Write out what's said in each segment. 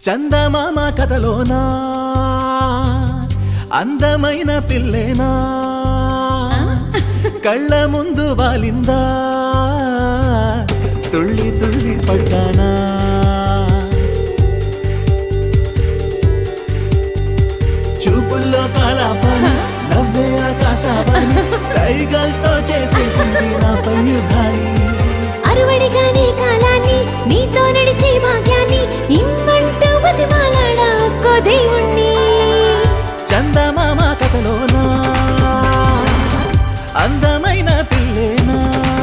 చందమామ కథలోనా అందమైన పిల్లేనా కళ్ళ ముందు వాలిందా తుళ్ళి తుళ్ళి పడ్డానా చూపుల్లో కాలాపాని నవ్వే ఆకాశాపాని సైగల్తో చేసేసింది నా పయుధాని అరువడిగానే కాలాన్ని నీతో నడిచే భాగ్యాన్ని ఇమ్మంటూ బతిమాలాడా ఒక్కో దేవుణ్ణి చందమామ కథలోనా అందమైన పిల్లేనా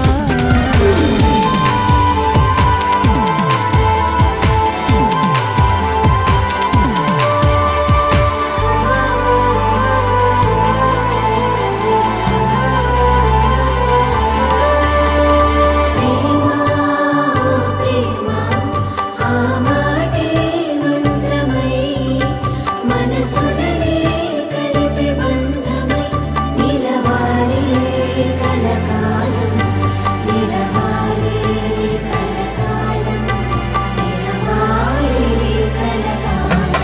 మనసులనే కలిపి బంధమై నిలవాలి కలకాలం నిలవాలి కలకాలం నిలవాలి కలకాలం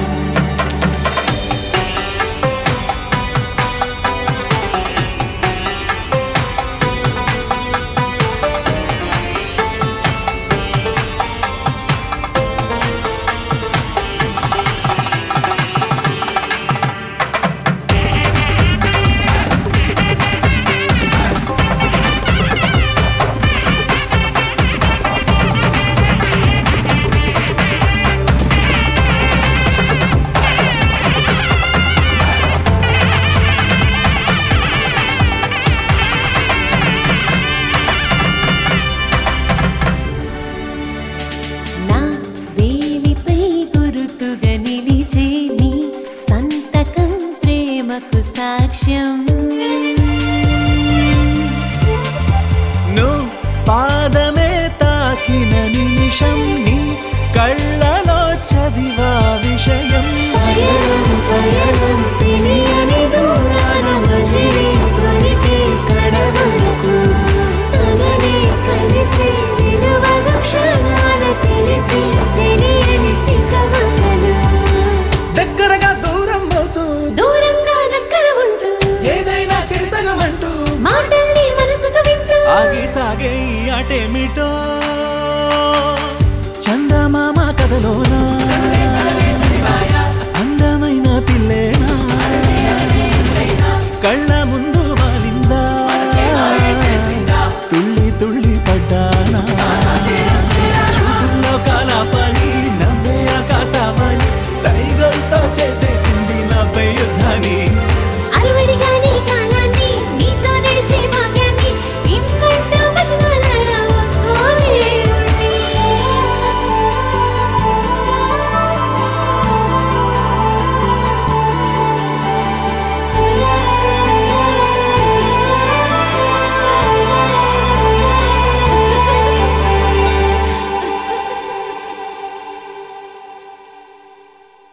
నా వేలిపై గురుతుగా నిలిచే నీ సంతకం ప్రేమకు సాక్ష్యం నువ్వు పాదమే తాకిన నిమిషం నీ కళ్ళలో చదివా విషయం పయనం పయనం తెలియని దూరాన మజిలీ దొరికే కడవరకు తననే కలిసి విలువగ క్షణాన తెలిసి తెలియని తికమకలు దగ్గరగా దూరం అవుతూ దూరంగా దగ్గర ఉంటూ ఏదైనా చేసగమంటూ మాటల్ని మనసుకు వింటూ ఆగి సాగే ఈ ఆటేమిటో చందమామ కథలోనా అందమైన పిల్లేనా కళ్ళ